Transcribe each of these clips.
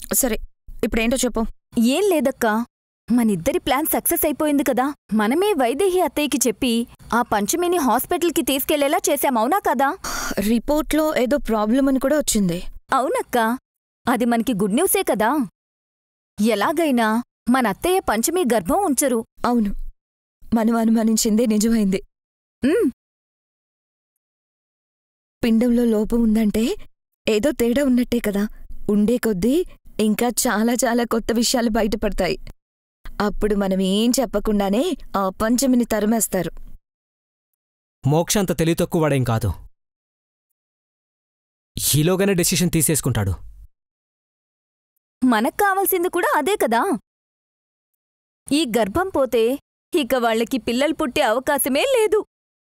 సరే ఇప్పుడేంటో చెప్పు ఏం లేదక్కా మనిద్దరి ప్లాన్ సక్సెస్ అయిపోయింది కదా మనమే వైదేహి అత్తయ్యకి చెప్పి ఆ పంచమిని హాస్పిటల్కి తీసుకెళ్లేలా చేశామవునా కదా రిపోర్ట్లో ఏదో ప్రాబ్లం అని కూడా వచ్చింది అవునక్కా అది మనకి గుడ్ న్యూసే కదా ఎలాగైనా మన అత్తయ్య పంచమి గర్భం ఉంచరు అవును మనం అనుమానించిందే నిజమైంది ఉమ్, పిండంలో లోపం ఉందంటే ఏదో తేడా ఉన్నట్టే కదా ఉండే కొద్దీ ఇంకా చాలా చాలా కొత్త విషయాలు బయటపడతాయి అప్పుడు మనం ఏం చెప్పకుండానే ఆ పంచమిని తరిమేస్తారు మోక్ష అంత తెలివి తక్కువ వాడేం కాదు ఈలోగానే డెసిషన్ తీసేసుకుంటాడు మనకు కావాల్సింది కూడా అదే కదా ఈ గర్భం పోతే ఇక వాళ్ళకి పిల్లలు పుట్టే అవకాశమే లేదు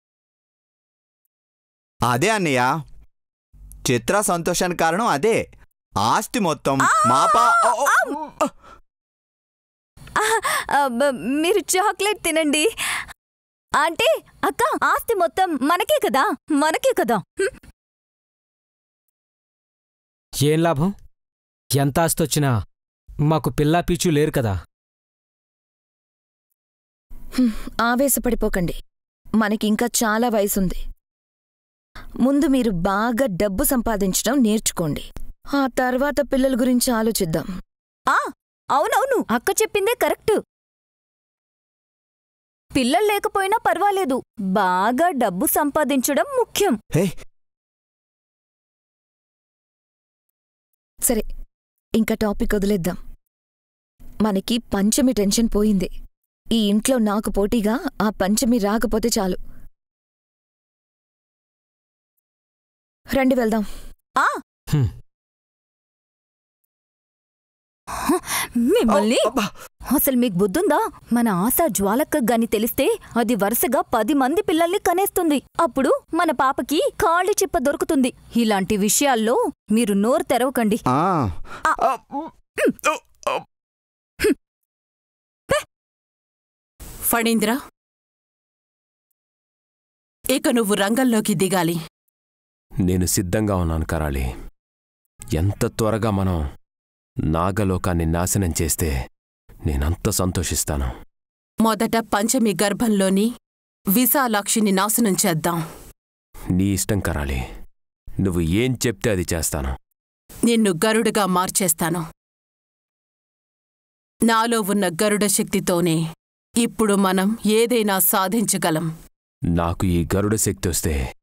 అదే అన్నయ్య చిత్ర సంతోషానికి కారణం అదే ఆస్తి మొత్తం మాపా ఓ, ఓ, ఆహ్, ఆ, బ- మీరు చాక్లెట్ తినండి అంటే అక్క ఆస్తి మొత్తం మనకే కదా మనకే కదా హ్మ్. ఏం లాభం ఎంత ఆస్తొచ్చినా మాకు పిల్లా పీచు లేరు కదా హ్మ్, ఆవేశపడిపోకండి మనకింకా చాలా వయసుంది ముందు మీరు బాగా డబ్బు సంపాదించడం నేర్చుకోండి ఆ తర్వాత పిల్లల గురించి ఆలోచిద్దాం ఆ అవునవును అక్క చెప్పిందే కరెక్ట్ పిల్లలు లేకపోయినా పర్వాలేదు బాగా డబ్బు సంపాదించడం ముఖ్యం హే సరే ఇంకా టాపిక్ వదిలేద్దాం మనకి పంచమి టెన్షన్ పోయింది ఈ ఇంట్లో నాకు పోటీగా ఆ పంచమి రాకపోతే చాలు రండి వెళ్దాం ఆ హ్మ్. మిమ్మల్ని అబ్బా. అసలు మీకు బుద్ధుందా మన ఆశ జ్వాలక్క గాని తెలిస్తే అది వరుసగా పది మంది పిల్లల్ని కనేస్తుంది అప్పుడు మన పాపకి కాళీ చిప్ప దొరుకుతుంది ఇలాంటి విషయాల్లో మీరు నోరు తెరవకండి ఆ. ఆ. ఆ, ఓ, ఓ. ఫణీంద్ర ఇక నువ్వు రంగంలోకి దిగాలి నేను సిద్ధంగా ఉన్నాను కరాళి ఎంత త్వరగా మనం నాగలోకాన్ని నాశనం చేస్తే నేనంత సంతోషిస్తాను మొదట పంచమి గర్భంలోని విశాలాక్షిని నాశనం చేద్దాం నీ ఇష్టం కరాళి నువ్వు ఏం చెప్తే అది చేస్తాను నిన్ను గరుడుగా మార్చేస్తాను నాలో ఉన్న గరుడ శక్తితోనే ఇప్పుడు మనం ఏదైనా సాధించగలం నాకు ఈ గరుడ శక్తి వస్తే